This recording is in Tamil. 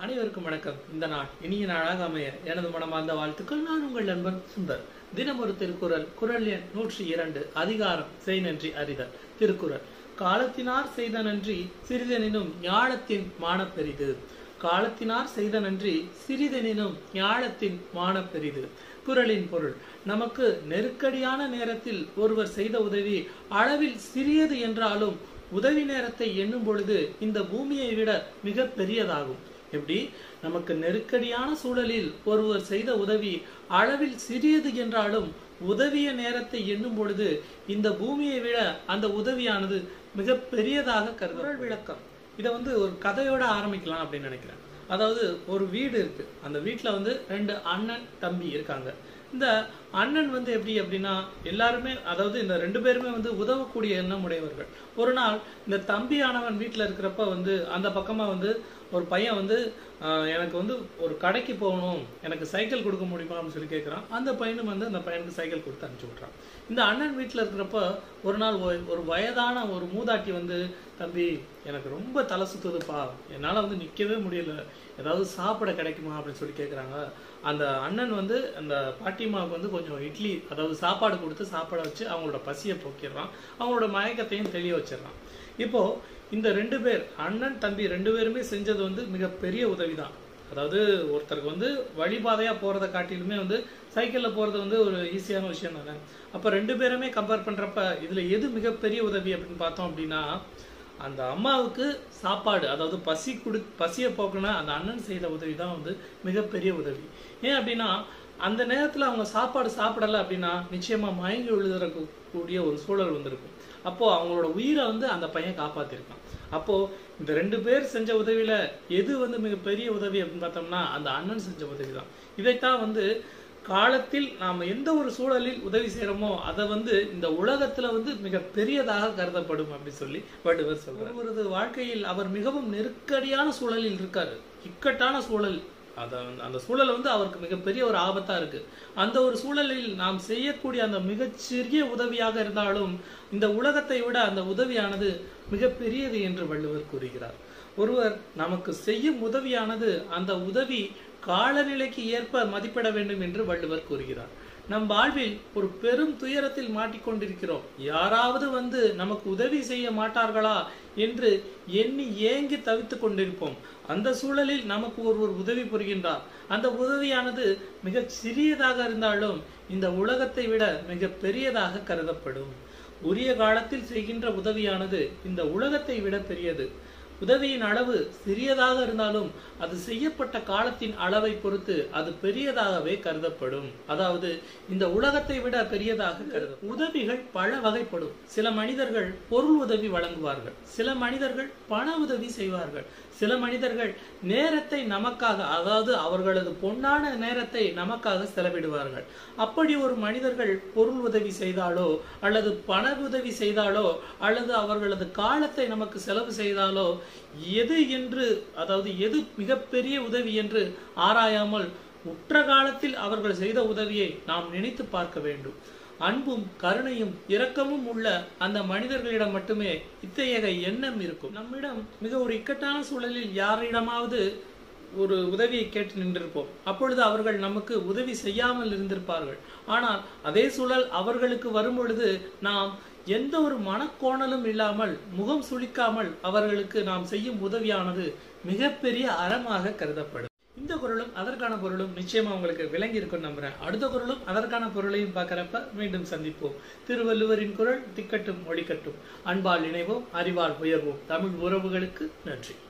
அனைவருக்கும் வணக்கம் இந்த நாள் இனிய நாளாக அமைய எனது மனமார்ந்த வாழ்த்துக்கள் நான் உங்கள் நண்பன் சுந்தர் தினம் ஒரு திருக்குறள் குறள் எண் நூற்றி இரண்டு அதிகாரம் செய் நன்றி அறிதல் திருக்குறள் காலத்தினார் செய்த நன்றி சிறிதெனினும் ஞாழத்தின் மானப்பெரிது காலத்தினார் செய்த நன்றி சிறிதெனினும் ஞாழத்தின் மானப்பெரிது குறளின் பொருள் நமக்கு நெருக்கடியான நேரத்தில் ஒருவர் செய்த உதவி அளவில் சிறியது என்றாலும் உதவி நேரத்தை எண்ணும் பொழுது இந்த பூமியை விட மிக பெரியதாகும் எப்படி நமக்கு நெருக்கடியான சூழலில் ஒருவர் செய்த உதவி அளவில் சிறியது என்றாலும் உதவிய நேரத்தை எண்ணும் பொழுது இந்த பூமியை விட அந்த உதவியானது மிக பெரியதாக கருதுறல் விளக்கம் இதை வந்து ஒரு கதையோட ஆரம்பிக்கலாம் அப்படின்னு நினைக்கிறேன் அதாவது ஒரு வீடு இருக்கு அந்த வீட்டில் வந்து ரெண்டு அண்ணன் தம்பி இருக்காங்க இந்த அண்ணன் வந்து எப்படி அப்படின்னா எல்லாருமே அதாவது இந்த ரெண்டு பேருமே வந்து உதவக்கூடிய எண்ணம் உடையவர்கள் ஒரு நாள் இந்த தம்பியானவன் வீட்டில் இருக்கிறப்ப வந்து அந்த பக்கமாக வந்து ஒரு பையன் வந்து ஆஹ், எனக்கு வந்து ஒரு கடைக்கு போகணும் எனக்கு சைக்கிள் கொடுக்க முடியுமா அப்படின்னு சொல்லி கேட்குறான் அந்த பையனும் வந்து அந்த பையனுக்கு சைக்கிள் கொடுத்து அனுப்பிச்சு விட்றான் இந்த அண்ணன் வீட்டில் இருக்கிறப்ப ஒரு நாள் ஒ- ஒரு வயதான ஒரு மூதாட்டி வந்து தம்பி எனக்கு ரொம்ப தலை சுத்துதுப்பா என்னால் வந்து நிற்கவே முடியல ஏதாவது சாப்பிட கிடைக்குமா அப்படின்னு சொல்லி கேட்குறாங்க அந்த அண்ணன் வந்து அந்த பாட்டிமாவுக்கு வந்து கொஞ்சம் இட்லி அதாவது சாப்பாடு கொடுத்து சாப்பாட வச்சு அவங்களோட பசியை போக்கிடுறான் அவங்களோட மயக்கத்தையும் தெளிய வச்சிடுறான் இப்போ இந்த ரெண்டு பேர் அண்ணன் தம்பி ரெண்டு பேருமே செஞ்சது வந்து மிகப்பெரிய உதவி தான் அதாவது ஒருத்தருக்கு வந்து வழிபாதையா போறதை காட்டிலுமே வந்து சைக்கிள்ல போறது வந்து ஒரு ஈஸியான விஷயம் தானே அப்ப ரெண்டு பேருமே கம்பேர் பண்றப்ப இதுல எது மிகப்பெரிய உதவி அப்படின்னு பார்த்தோம் அப்படின்னா அந்த அம்மாவுக்கு சாப்பாடு அதாவது பசி குடு பசியை போக்குன அந்த அண்ணன் செய்த உதவி தான் வந்து மிகப்பெரிய உதவி ஏன் அப்படின்னா அந்த நேரத்துல அவங்க சாப்பாடு சாப்பிடல அப்படின்னா நிச்சயமா மயங்கி விழுதுறக்கூடிய ஒரு சூழல் வந்திருக்கும் அப்போ அவங்களோட உயிரை வந்து அந்த பையன் காப்பாத்திருக்கான் அப்போ இந்த ரெண்டு பேர் செஞ்ச உதவியில எது வந்து மிகப்பெரிய உதவி அப்படின்னு பார்த்தோம்னா அந்த அண்ணன் செஞ்ச உதவி தான் இதைத்தான் வந்து காலத்தில் நாம எந்த ஒரு சூழலில் உதவி செய்யறோமோ அதை வந்து இந்த உலகத்துல வந்து மிக பெரியதாக கருதப்படும் அப்படி சொல்லி வள்ளுவர் சொல்றார் ஒருவரது வாழ்க்கையில் அவர் மிகவும் நெருக்கடியான சூழலில் இருக்காரு இக்கட்டான சூழல் அத அந்த சூழல் வந்து அவருக்கு மிகப்பெரிய ஒரு ஆபத்தா இருக்கு அந்த ஒரு சூழலில் நாம் செய்யக்கூடிய அந்த மிகச்சிறிய உதவியாக இருந்தாலும் இந்த உலகத்தை விட அந்த உதவியானது மிகப்பெரியது என்று வள்ளுவர் கூறுகிறார் ஒருவர் நமக்கு செய்யும் உதவியானது அந்த உதவி காலநிலைக்கு ஏற்ப மதிப்பிட வேண்டும் என்று வள்ளுவர் கூறுகிறார் நம் வாழ்வில் ஒரு பெரும் துயரத்தில் மாட்டிக்கொண்டிருக்கிறோம் யாராவது வந்து நமக்கு உதவி செய்ய மாட்டார்களா என்று எண்ணி ஏங்கி தவித்துக் கொண்டிருப்போம் அந்த சூழலில் நமக்கு ஒருவர் உதவி புரிகின்றார் அந்த உதவியானது மிக சிறியதாக இருந்தாலும் இந்த உலகத்தை விட மிக பெரியதாக கருதப்படும் உரிய காலத்தில் செய்கின்ற உதவியானது இந்த உலகத்தை விட பெரியது உதவியின் அளவு சிறியதாக இருந்தாலும் அது செய்யப்பட்ட காலத்தின் அளவை பொறுத்து அது பெரியதாகவே கருதப்படும் அதாவது இந்த உலகத்தை விட பெரியதாக கருதப்படும் உதவிகள் பல வகைப்படும் சில மனிதர்கள் பொருள் உதவி வழங்குவார்கள் சில மனிதர்கள் பண உதவி செய்வார்கள் சில மனிதர்கள் நேரத்தை நமக்காக அதாவது அவர்களது பொன்னான நேரத்தை நமக்காக செலவிடுவார்கள் அப்படி ஒரு மனிதர்கள் பொருள் உதவி செய்தாலோ அல்லது பண உதவி செய்தாலோ அல்லது அவர்களது காலத்தை நமக்கு செலவு செய்தாலோ எது என்று அதாவது எது மிகப்பெரிய உதவி என்று ஆராயாமல் உற்ற காலத்தில் அவர்கள் செய்த உதவியை நாம் நினைத்து பார்க்க வேண்டும் அன்பும் கருணையும் இரக்கமும் உள்ள அந்த மனிதர்களிடம் மட்டுமே இத்தகைய எண்ணம் இருக்கும் நம்மிடம் மிக ஒரு இக்கட்டான சூழலில் யாரிடமாவது ஒரு உதவியை கேட்டு நின்றிருப்போம் அப்பொழுது அவர்கள் நமக்கு உதவி செய்யாமல் இருந்திருப்பார்கள் ஆனால் அதே சூழல் அவர்களுக்கு வரும் பொழுது நாம் எந்த ஒரு மனக்கோணலும் இல்லாமல் முகம் சுளிக்காமல் அவர்களுக்கு நாம் செய்யும் உதவியானது மிகப்பெரிய அறமாக கருதப்படும் இந்த குரலும் அதற்கான பொருளும் நிச்சயமா உங்களுக்கு விளங்கி இருக்கும் நம்புறேன் அடுத்த குரலும் அதற்கான பொருளையும் பார்க்கறப்ப மீண்டும் சந்திப்போம் திருவள்ளுவரின் குரல் திக்கட்டும் ஒழிக்கட்டும் அன்பால் இணைவோம் அறிவால் உயர்வோம் தமிழ் உறவுகளுக்கு நன்றி